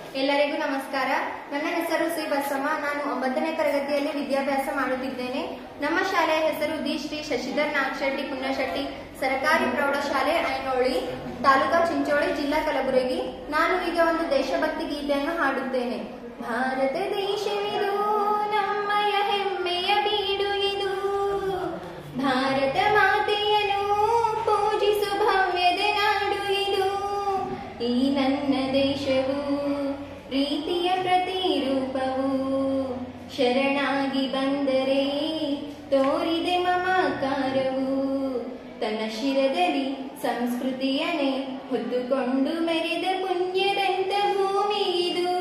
ಎಲ್ಲರಿಗೂ ನಮಸ್ಕಾರ ನನ್ನ ಹೆಸರು ಶ್ರೀ ಬಸಮ್ಮ ನಾನು ಒಂಬತ್ತನೇ ತರಗತಿಯಲ್ಲಿ ವಿದ್ಯಾಭ್ಯಾಸ ಮಾಡುತ್ತಿದ್ದೇನೆ ನಮ್ಮ ಶಾಲೆಯ ಹೆಸರು ದಿ ಶ್ರೀ ಶಶಿಧರ್ ನಾಗಶೆಟ್ಟಿ ಪುಣ್ಯಶೆಟ್ಟಿ ಸರ್ಕಾರಿ ಪ್ರೌಢಶಾಲೆ ಐನೋಳಿ ತಾಲೂಕಾ ಚಿಂಚೋಳಿ ಜಿಲ್ಲಾ ಕಲಬುರಗಿ ನಾನು ಈಗ ಒಂದು ದೇಶಭಕ್ತಿ ಗೀತೆಯನ್ನು ಹಾಡುತ್ತೇನೆ ಭಾರತ ದೇಶವಿದು ನಮ್ಮಯ ಹೆಮ್ಮೆಯ ಬೀಡು ಇದು ಭಾರತ ಮಾತೆಯನ್ನು ಪೂಜಿಸು ಭವ್ಯದ ನಾಡು ಇದು ಈ ನನ್ನ ದೇಶವು ಪ್ರೀತಿಯ ಪ್ರತಿರೂಪವು ಶರಣಾಗಿ ಬಂದರೆ ತೋರಿದೆ ಮಮಕಾರವು ತನ್ನ ಶಿರದಲ್ಲಿ ಸಂಸ್ಕೃತಿಯನ್ನೇ ಹೊತ್ತುಕೊಂಡು ಮೆರೆದ ಪುಣ್ಯದಂತ ಭೂಮಿ ಇದು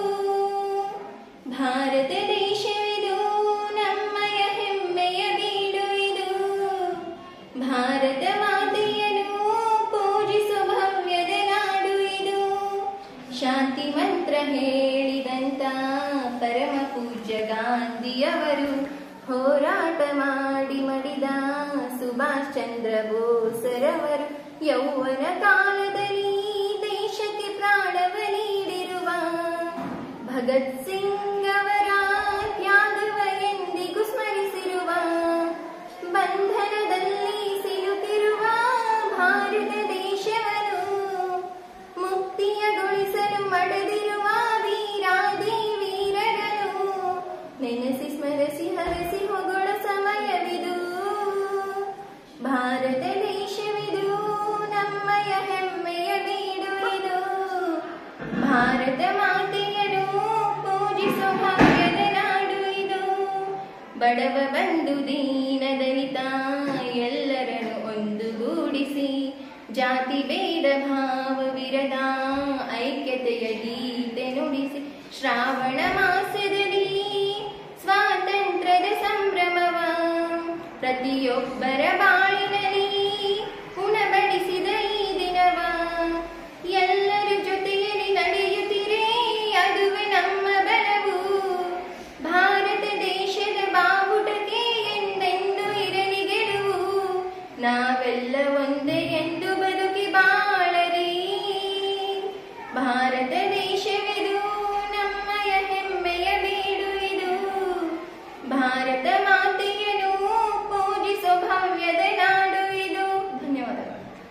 ಭಾರತ ದೇಶವಿದು ನಮ್ಮಯ ಹೆಮ್ಮೆಯ ಬೀಡು ಇದು ಭಾರತ ಮಾತೆಯನ್ನು ಪೂಜಿಸು ಭವ್ಯದ ನಾಡು ಇದು ಶಾಂತಿ ಮಂತ್ರ ಹೇಳಿದಂತ ಪರಮ ಪೂಜ್ಯ ಗಾಂಧಿಯವರು ಹೋರಾಟ ಮಾಡಿ ಮಡಿದ ಸುಭಾಷ್ ಚಂದ್ರ ಬೋಸರವರು ಯೌವನ ಕಾಲದಲ್ಲಿ ದೇಶಕ್ಕೆ ಪ್ರಾಣವ ನೀಡಿರುವ ಭಗತ್ ಸಿಂಗ್ ಅವರ ತ್ಯಾಗವ ಎಂದಿಗೂ ಸ್ಮರಿಸಿರುವ ಬಂಧನದಲ್ಲಿ ಸಿಲುಕಿರುವ ಭಾರತ ದೇಶವನ್ನು ಮುಕ್ತಿಯಗೊಳಿಸಲು ಮಡದಿರುವ ವೀರಾದಿ ವೀರರನ್ನು ನೆನೆಸಿ ಸ್ಮರಿಸಿ ಹರಸಿ ಹೊಗಳ ಸಮಯವಿದು ಭಾರತ ದೇಶವಿದು ನಮ್ಮಯ ಹೆಮ್ಮೆಯ ಬೀಡು ಇದು ಭಾರತ ಮಾತೆಯನ್ನು ಪೂಜಿಸೋ ಭಾಗ್ಯದ ನಾಡು ಇದು ಬಡವ ಬಂಧು ದೀನ ದಲಿತ ಎಲ್ಲರನ್ನು ಒಂದುಗೂಡಿಸಿ ಜಾತಿ ಭೇದ ಭಾವವಿರದ ಐಕ್ಯತೆಯ ಗೀತೆ ನುಡಿಸಿ ಶ್ರಾವಣ ಮಾಸದಲ್ಲಿ ಸ್ವಾತಂತ್ರ್ಯದ ಸಂಭ್ರಮವ ಪ್ರತಿಯೊಬ್ಬರ ಬಾ